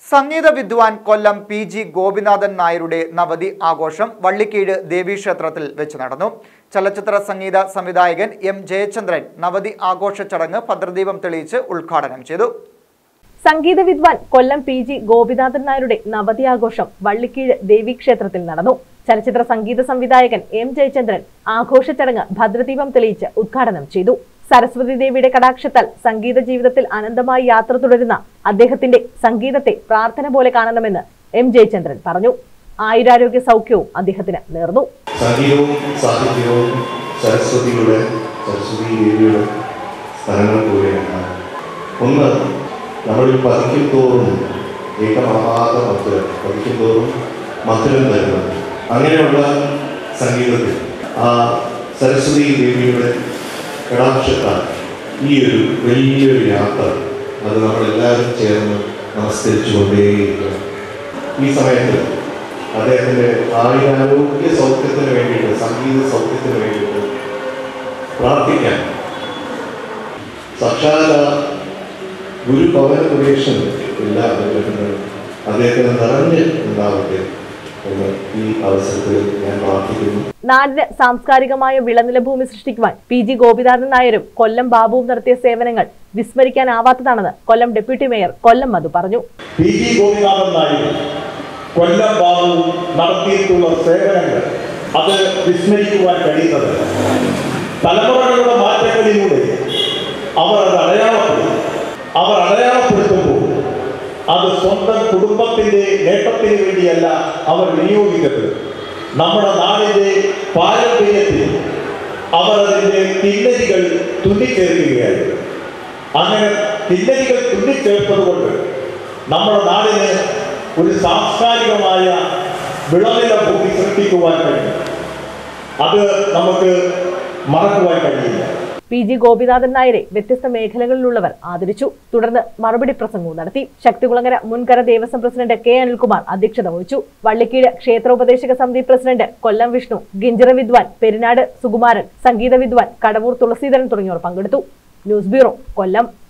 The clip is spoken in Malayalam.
സംഗീത വിദ്വാൻ കൊല്ലം പി ജി ഗോപിനാഥൻ നായരുടെ നവതി ആഘോഷം വള്ളിക്കീഴ് ദേവീക്ഷേത്രത്തിൽ വെച്ച് നടന്നു ചലച്ചിത്ര സംഗീത സംവിധായകൻ എം ജയചന്ദ്രൻ നവതി ആഘോഷ ചടങ്ങ് ഭദ്രദീപം തെളിയിച്ച് ഉദ്ഘാടനം ചെയ്തു സംഗീത വിദ്വാൻ കൊല്ലം പി ജി ഗോപിനാഥൻ നായരുടെ നവതി ആഘോഷം വള്ളിക്കീഴ് ദേവീക്ഷേത്രത്തിൽ നടന്നു ചലച്ചിത്ര സംഗീത സംവിധായകൻ എം ജയചന്ദ്രൻ ആഘോഷ ചടങ്ങ് ഭദ്രദീപം തെളിയിച്ച് ഉദ്ഘാടനം ചെയ്തു സരസ്വതി ദേവിയുടെ കടാക്ഷത്താൽ സംഗീത ജീവിതത്തിൽ അനന്തമായി യാത്ര തുടരുന്ന അദ്ദേഹത്തിന്റെ സംഗീതത്തെ പ്രാർത്ഥന പോലെ കാണണമെന്ന് എം ജയചന്ദ്രൻ പറഞ്ഞു ആയുരാരോഗ്യ സൗഖ്യവും അദ്ദേഹത്തിന് നേർന്നു സംഗീതവും സാഹിത്യവും സരസ്വതിയുടെ സരസ്വതി ദേവിയുടെ സ്ഥലങ്ങൾ പോലെയാണ് ഒന്ന് നമ്മളിൽ പതിക്കും തോറും ഏകമാകാത്ത മധുരം പതിക്കും തോറും മധുരം തരുന്നത് അങ്ങനെയുള്ള സംഗീതത്തിൽ ആ സരസ്വതി ദേവിയുടെ കടാക്ഷത്താൽ ഈ ഒരു വലിയൊരു യാത്ര അത് നമ്മളെല്ലാവരും ചേർന്ന് നമസ്കരിച്ചുകൊണ്ടേയിരിക്കണം ഈ സമയത്ത് അദ്ദേഹത്തിൻ്റെ ആയുരാരോഗ്യ സൗഖ്യത്തിന് വേണ്ടിയിട്ട് സംഗീത സൗഖ്യത്തിന് വേണ്ടിയിട്ട് പ്രാർത്ഥിക്കാൻ സാക്ഷാല ഗുരു പവന ഉപേക്ഷൻ എല്ലാ അനുഗ്രഹങ്ങളും അദ്ദേഹത്തിന് നിറഞ്ഞ് ഉണ്ടാവട്ടെ എന്ന് ഈ അവസരത്തിൽ ഞാൻ പ്രാർത്ഥിക്കുന്നു നാടിന് സാംസ്കാരികമായ വിളനില ഭൂമി സൃഷ്ടിക്കുവാൻ പി ജി ഗോപിനാഥൻ നായരും കൊല്ലം ബാബുവും നടത്തിയ സേവനങ്ങൾ വിസ്മരിക്കാനാവാത്തതാണെന്ന് കൊല്ലം ഡെപ്യൂട്ടി മേയർ കൊല്ലം മധു പറഞ്ഞു പി ജി ഗോപിനാഥൻ നായർ കൊല്ലം ബാബു നടത്തിയിട്ടുള്ള സേവനങ്ങൾ അത് വിസ്മരിക്കുവാൻ കഴിയുന്നത് തലമുറകളുടെ മാറ്റങ്ങളിലൂടെ അവർ അത് അടയാളപ്പെടുത്തും അവർ അടയാളപ്പെടുത്തുമ്പോൾ അത് സ്വന്തം കുടുംബത്തിന്റെ നേട്ടത്തിന് വേണ്ടിയല്ല അവർ വിനിയോഗിക്കുന്നത് നമ്മുടെ നാടിന്റെ പാരമ്പര്യത്തിൽ അവർ അതിന്റെ കിന്നരികൾ തുന്നിച്ചേർക്കുകയായിരുന്നു അങ്ങനെ കിന്നരികൾ തുന്നിച്ചേർത്തത് കൊണ്ട് നമ്മുടെ നാടിന് ഒരു സാംസ്കാരികമായ വിളനില ഭൂമി സൃഷ്ടിക്കുവാൻ കഴിയും അത് നമുക്ക് മറക്കുവാൻ കഴിയില്ല പി ജി ഗോപിനാഥൻ നായരെ വ്യത്യസ്ത മേഖലകളിലുള്ളവർ ആദരിച്ചു തുടർന്ന് മറുപടി പ്രസംഗവും നടത്തി ശക്തികുളങ്ങര മുൻകര ദേവസ്വം പ്രസിഡന്റ് കെ അനിൽകുമാർ അധ്യക്ഷത വഹിച്ചു വള്ളിക്കീഴ് ക്ഷേത്രോപദേശക സമിതി പ്രസിഡന്റ് കൊല്ലം വിഷ്ണു ഗിഞ്ചിറ വിദ്വാൻ പെരിനാട് സുകുമാരൻ സംഗീത വിദ്വാൻ കടവൂർ തുളസീധരൻ തുടങ്ങിയവർ പങ്കെടുത്തു ന്യൂസ് ബ്യൂറോ കൊല്ലം